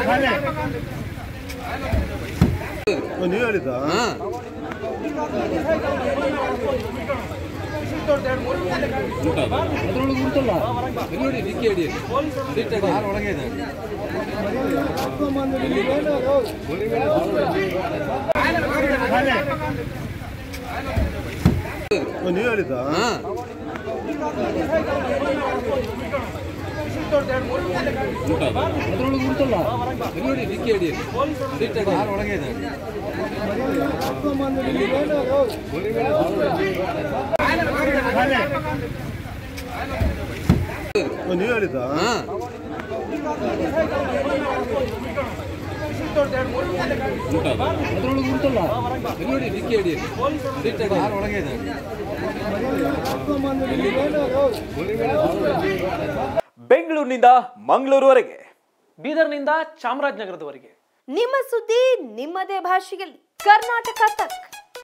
ನೀವು ಹೇಳಿದ್ದ ಅದ್ರೊಳಗೆ ಉಂಟಲ್ಲ ನೋಡಿ ಡಿಕ್ಕಿ ಅಡಿ ಕಾರ್ ಒಳಗೆ ಇದೆ ನೀವು ಹೇಳಿದ್ದ ಹಾ ಅದ್ರೊಳಗೆ ಉಂಟಲ್ಲ ನೋಡಿ ಡಿಕ್ಕಿ ಅಡಿ ಕಾರ್ ಒಳಗೆ ಇದೆ ನೀವು ಹೇಳಿದ್ದ ಹಾ ಅದ್ರೊಳಗೆ ಉಂಟಲ್ಲ ನೋಡಿ ಡಿಕ್ಕಿ ಅಡಿ ಕಾರ್ ಒಳಗೆ ಇದೆ ಬೆಂಗಳೂರಿನಿಂದ ಮಂಗಳೂರುವರೆಗೆ ಬೀದರ್ನಿಂದ ಚಾಮರಾಜನಗರದವರೆಗೆ ನಿಮ್ಮ ಸುದ್ದಿ ನಿಮ್ಮದೇ ಭಾಷೆಯಲ್ಲಿ ಕರ್ನಾಟಕ ತಕ್